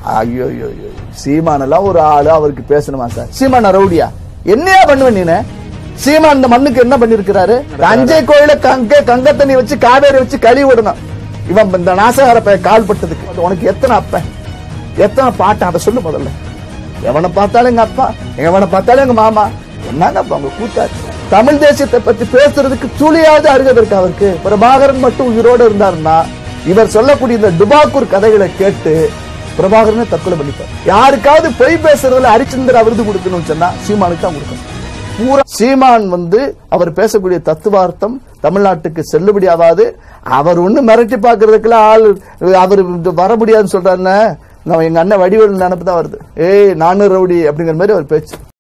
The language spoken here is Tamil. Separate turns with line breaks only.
ஐயோ ஐயோ ஐயோ சீமானெல்லாம் ஒரு ஆளு அவருக்கு பேசணுமா சார் சீமான ரவுடியா என்னையா பண்ணுவேன் நீனு சீமான் இந்த மண்ணுக்கு என்ன பண்ணிருக்கிறாரு தஞ்சை கோயில கங்க கங்க தண்ணி வச்சு காவேரி வச்சு கழுவி விடணும் இவன் இந்த நாசகார பையன் கால் பட்டதுக்கு அது உனக்கு எத்தனை அப்பன் எத்தனை பாட்டன் அதை சொல்லு முதல்ல எவனை பார்த்தாலும் எங்க அப்பா எவனை பார்த்தாலும் எங்க மாமா என்னங்க அப்ப அவங்க கூத்தாச்சு தமிழ் தேசியத்தை பத்தி பேசுறதுக்கு துளியாவது அருகதை இருக்கு அவருக்கு பிரபாகரன் மட்டும் உயிரோடு இருந்தாருன்னா இவர் சொல்லக்கூடிய இந்த டுபாக்கூர் கதைகளை கேட்டு பிரபாகரனே தற்கொலை பண்ணிப்பார் யாருக்காவது பொய் பேசுறதுல ஹரிச்சந்திர விருது கொடுக்கணும்னு சொன்னா சீமானுக்கு தான் கொடுக்கணும் பூரா சீமான் வந்து அவர் பேசக்கூடிய தத்துவார்த்தம் தமிழ்நாட்டுக்கு செல்லுபடி ஆகாது அவர் ஒண்ணு மிரட்டி பாக்குறதுக்குலாம் ஆள் அவர் வர முடியாதுன்னு சொல்றாருன்னு நம்ம எங்க அண்ணன் வடிவேல் நினைப்பு தான் வருது ஏய் நானூறு ரவுடி அப்படிங்கிற மாதிரி அவர் பேச்சு